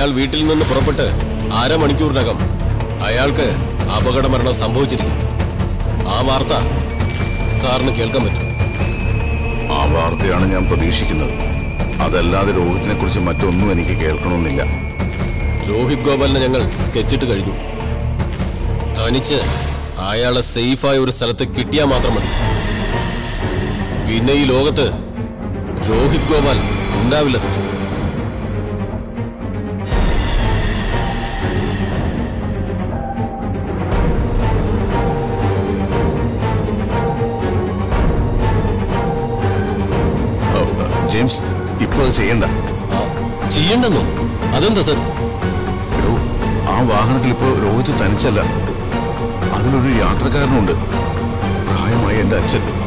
അയാൾ വീട്ടിൽ നിന്ന് പുറപ്പെട്ട് അരമണിക്കൂറിനകം അയാൾക്ക് അപകട മരണം സംഭവിച്ചിരിക്കും ആ വാർത്ത സാറിന് കേൾക്കാൻ പറ്റും ആ വാർത്തയാണ് ഞാൻ പ്രതീക്ഷിക്കുന്നത് അതല്ലാതെ രോഹിത്തിനെ കുറിച്ച് മറ്റൊന്നും എനിക്ക് കേൾക്കണമെന്നില്ല രോഹിത് ഗോപാലിനെ ഞങ്ങൾ സ്കെച്ചിട്ട് കഴിഞ്ഞു തനിച്ച് അയാളെ സേഫായ ഒരു സ്ഥലത്ത് കിട്ടിയാൽ മാത്രം മതി പിന്നെ ഈ ലോകത്ത് രോഹിത് ഗോപാൽ ഉണ്ടാവില്ല സർ ഓ, ജെയിംസ് ഇപ്പൊ അത് ചെയ്യണ്ട ആ, ചെയ്യണ്ടെന്നോ അതെന്താ സർ എടോ ആ വാഹനത്തിൽ ഇപ്പോൾ രോഹിത് തനിച്ചല്ല അതിലൊരു യാത്രക്കാരനുണ്ട് പ്രായമായ എൻ്റെ അച്ഛൻ